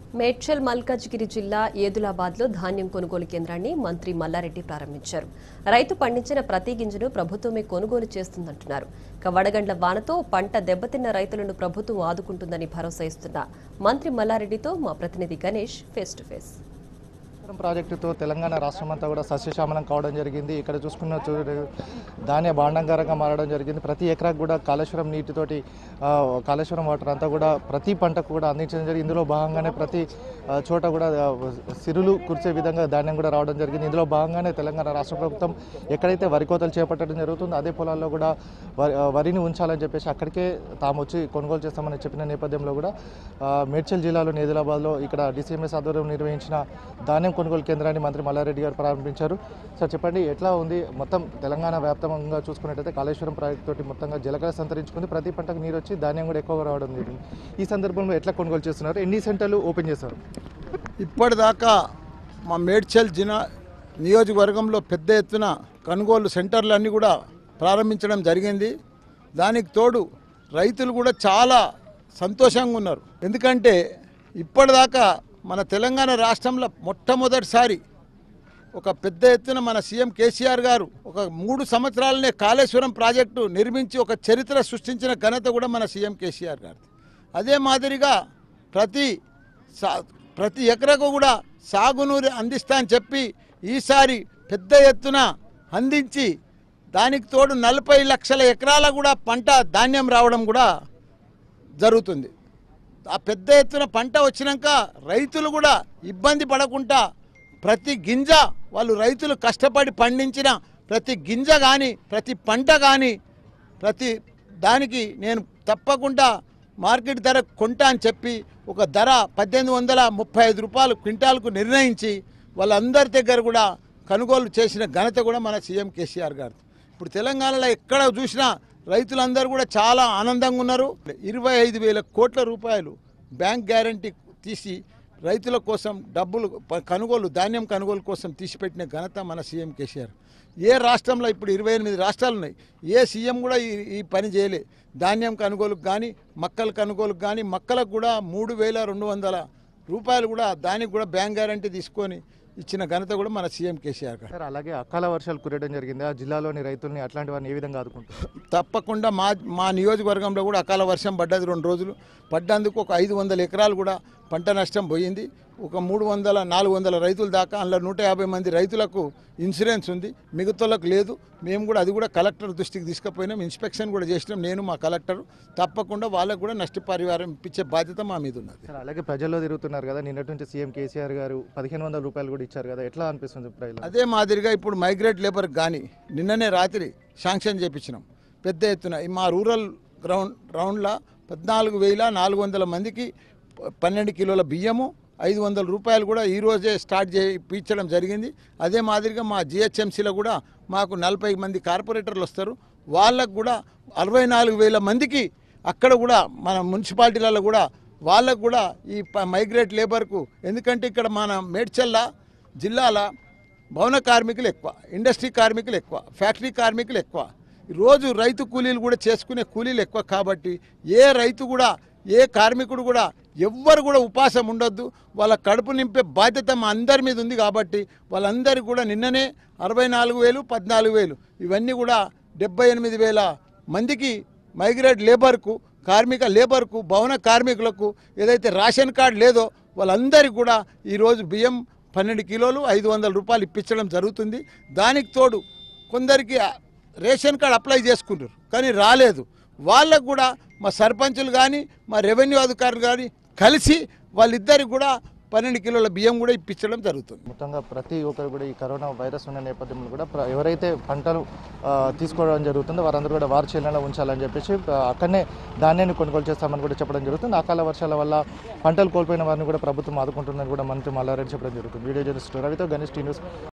మేడ్చల్ మల్కాజ్గిరి జిల్లా ఏదులాబాద్లో ధాన్యం కొనుగోలు కేంద్రాన్ని మంత్రి మల్లారెడ్డి ప్రారంభించారు రైతు పండించిన ప్రతి గింజను ప్రభుత్వమే కొనుగోలు చేస్తుందంటున్నారు ఇక వడగండ్ల వానతో పంట దెబ్బతిన్న రైతులను ప్రభుత్వం ఆదుకుంటుందని భరోసా ఇస్తున్న మంత్రి మల్లారెడ్డితో మా ప్రతినిధి Ganesh face to face Kaleshwaram ప్రాజెక్టుతో తెలంగాణ రాష్ట్రం అంతా కూడా సస్యశ్యామలం కావడం జరిగింది ఇక్కడ చూసుకున్న చూ ధాన్య భాండంగారంగా మారడం జరిగింది ప్రతి ఎకరాకు కూడా కాళేశ్వరం నీటితోటి ఆ, కాళేశ్వరం వాటర్ అంతా కూడా ప్రతి పంటకు కూడా అందించడం జరిగింది ఇందులో భాగంగానే ప్రతి ఆ, చోట కూడా ఆ, సిరులు కురిసే విధంగా ధాన్యం కూడా రావడం జరిగింది ఇందులో భాగంగానే తెలంగాణ రాష్ట్ర ప్రభుత్వం ఎక్కడైతే వరి కోతలు చేపట్టడం జరుగుతుందో అదే పొలాల్లో కూడా వరి- ఆ, వరిని ఉంచాలని చెప్పేసి అక్కడికే తాము వచ్చి కొనుగోలు చేస్తామని చెప్పిన నేపథ్యంలో కూడా ఆ, మేడ్చల్ జిల్లాలోని ఆదిలాబాద్లో ఇక్కడ డిసిఎంఎస్ ఆధ్వర్యం నిర్వహించిన ధాన్యం కొనుగోలు కేంద్రాన్ని మంత్రి మల్లారెడ్డి గారు ప్రారంభించారు సార్ చెప్పండి ఎట్లా ఉంది మొత్తం తెలంగాణ వ్యాప్తంగా చూసుకున్నట్టయితే కాళేశ్వరం ప్రాజెక్ట్ తోటి మొత్తంగా జలకళ సంతరించుకుంది ప్రతి పంటకు నీరు వచ్చి ధాన్యం కూడా ఎక్కువగా రావడం జరిగింది ఈ సందర్భంలో ఎట్లా కొనుగోలు చేస్తున్నారు ఎన్ని సెంటర్లు ఓపెన్ చేశారు ఇప్పటిదాకా మా మేడ్చల్ జిల్లా నియోజకవర్గంలో పెద్ద ఎత్తున కొనుగోలు సెంటర్లన్నీ కూడా ప్రారంభించడం జరిగింది దానికి తోడు రైతులు కూడా చాలా సంతోషంగా ఉన్నారు ఎందుకంటే ఇప్పటిదాకా మన తెలంగాణ రాష్ట్రంలో మొట్టమొదటిసారి ఒక పెద్ద ఎత్తున మన సీఎం కేసీఆర్ గారు ఒక మూడు సంవత్సరాలనే కాళేశ్వరం ప్రాజెక్టు నిర్మించి ఒక చరిత్ర సృష్టించిన ఘనత కూడా మన సీఎం కేసీఆర్ గారు అదే మాదిరిగా ప్రతి సా- ప్రతి ఎకరకు కూడా సాగునీరు అందిస్తా అని చెప్పి ఈసారి పెద్ద ఎత్తున అందించి దానికి తోడు నలభై లక్షల ఎకరాల కూడా పంట ధాన్యం రావడం కూడా జరుగుతుంది ఆ పెద్ద ఎత్తున పంట వచ్చినాక రైతులు కూడా ఇబ్బంది పడకుండా ప్రతి గింజ వాళ్ళు రైతులు కష్టపడి పండించిన ప్రతి గింజ కానీ ప్రతి పంట కానీ ప్రతి దానికి నేను తప్పకుండా మార్కెట్ ధర కొంటా అని చెప్పి ఒక ధర పద్దెనిమిది వందల ముప్పై ఐదు రూపాయలు క్వింటాల్కు నిర్ణయించి వాళ్ళందరి దగ్గర కూడా కొనుగోలు చేసిన ఘనత కూడా మన సీఎం కేసీఆర్ గారు ఇప్పుడు తెలంగాణలో ఎక్కడ చూసినా రైతులందరూ కూడా చాలా ఆనందంగా ఉన్నారు ఇరవై ఐదు వేల కోట్ల రూపాయలు బ్యాంక్ గ్యారంటీ తీసి రైతుల కోసం డబ్బులు ప- కొనుగోలు ధాన్యం కొనుగోలు కోసం తీసిపెట్టిన ఘనత మన సీఎం కేసీఆర్ ఏ రాష్ట్రంలో ఇప్పుడు ఇరవై ఎనిమిది రాష్ట్రాలు ఉన్నాయి ఏ సీఎం కూడా ఈ ఈ పని చేయలే ధాన్యం కొనుగోలుకు కానీ మక్కల కొనుగోలుకు కానీ మక్కలకు కూడా మూడు వేల రెండు వందల రూపాయలు కూడా దానికి కూడా బ్యాంక్ గ్యారంటీ తీసుకొని ఇచ్చిన ఘనత కూడా మన సీఎం కేసీఆర్ గారు సార్ అలాగే అకాల వర్షాలు కురియడం జరిగింది ఆ జిల్లాలోని రైతుల్ని అట్లాంటి వారిని ఏ విధంగా ఆదుకుంటారు తప్పకుండా మా మా నియోజకవర్గంలో కూడా అకాల వర్షం పడ్డది రెండు రోజులు పడ్డందుకు ఒక ఐదు వందల ఎకరాలు కూడా పంట నష్టం పోయింది ఒక మూడు వందల నాలుగు వందల రైతుల దాకా అందులో నూట యాభై మంది రైతులకు ఇన్సూరెన్స్ ఉంది మిగతాలకు లేదు మేము కూడా అది కూడా కలెక్టర్ దృష్టికి తీసుకుపోయినాం ఇన్స్పెక్షన్ కూడా చేసినాం నేను మా కలెక్టర్ తప్పకుండా వాళ్ళకు కూడా నష్టపరిహారం ఇప్పించే బాధ్యత మా మీద ఉన్నది సార్ అలాగే ప్రజల్లో తిరుగుతున్నారు కదా నిన్నటి నుంచి సీఎం కేసీఆర్ గారు పదిహేను వందల రూపాయలు కూడా ఇచ్చారు కదా ఎట్లా అనిపిస్తుంది ప్రజలు అదే మాదిరిగా ఇప్పుడు మైగ్రేట్ లేబర్ కానీ నిన్ననే రాత్రి శాంక్షన్ చేపించినాం పెద్ద ఎత్తున ఈ మా రూరల్ గ్రౌండ్ రౌండ్లో పద్నాలుగు వేల నాలుగు వందల మందికి ప- పన్నెండు కిలోల బియ్యము ఐదు వందల రూపాయలు కూడా ఈ రోజే స్టార్ట్ చేయించడం జరిగింది అదే మాదిరిగా మా జిహెచ్ఎంసీలో కూడా మాకు నలభై మంది కార్పొరేటర్లు వస్తారు వాళ్ళకు కూడా అరవై నాలుగు వేల మందికి అక్కడ కూడా మన మున్సిపాలిటీలలో కూడా వాళ్ళకు కూడా ఈ ప- మైగ్రేట్ లేబర్కు ఎందుకంటే ఇక్కడ మన మేడ్చల్ల జిల్లాల భవన కార్మికులు ఎక్కువ ఇండస్ట్రీ కార్మికులు ఎక్కువ ఫ్యాక్టరీ కార్మికులు ఎక్కువ రోజు రైతు కూలీలు కూడా చేసుకునే కూలీలు ఎక్కువ కాబట్టి ఏ రైతు కూడా ఏ కార్మికుడు కూడా ఎవ్వరు కూడా ఉపాసం ఉండొద్దు వాళ్ళ కడుపు నింపే బాధ్యత మా అందరి మీద ఉంది కాబట్టి వాళ్ళందరికీ కూడా నిన్ననే అరవై నాలుగు వేలు పద్నాలుగు వేలు ఇవన్నీ కూడా డెబ్బై ఎనిమిది వేల మందికి మైగ్రేట్ లేబర్కు కార్మిక లేబర్కు భవన కార్మికులకు ఏదైతే రేషన్ కార్డు లేదో వాళ్ళందరికీ కూడా ఈరోజు బియ్యం పన్నెండు కిలోలు ఐదు వందల రూపాయలు ఇప్పించడం జరుగుతుంది దానికి తోడు కొందరికి ఆ రేషన్ కార్డు అప్లై చేసుకుంటారు కానీ రాలేదు వాళ్ళకు కూడా మా సర్పంచులు కానీ మా రెవెన్యూ అధికారులు కానీ కలిసి వాళ్ళిద్దరికి కూడా పన్నెండు కిలోల బియ్యం కూడా ఇప్పించడం జరుగుతుంది మొత్తంగా ప్రతి ఒక్కరు కూడా ఈ కరోనా వైరస్ ఉన్న నేపథ్యంలో కూడా ప్ర- ఎవరైతే పంటలు ఆ, తీసుకోవడం జరుగుతుందో వారందరూ కూడా వారి చేనులలో ఉంచాలని చెప్పేసి ఆ, అక్కడనే ధాన్యాన్ని కొనుగోలు చేస్తామని కూడా చెప్పడం జరుగుతుంది అకాల వర్షాల వల్ల పంటలు కోల్పోయిన వారిని కూడా ప్రభుత్వం ఆదుకుంటుందని కూడా మంత్రి మల్లారెడ్డి చెప్పడం జరుగుతుంది వీడియో జర్నలిస్ట్ రవితో గణేష్ టీ న్యూస్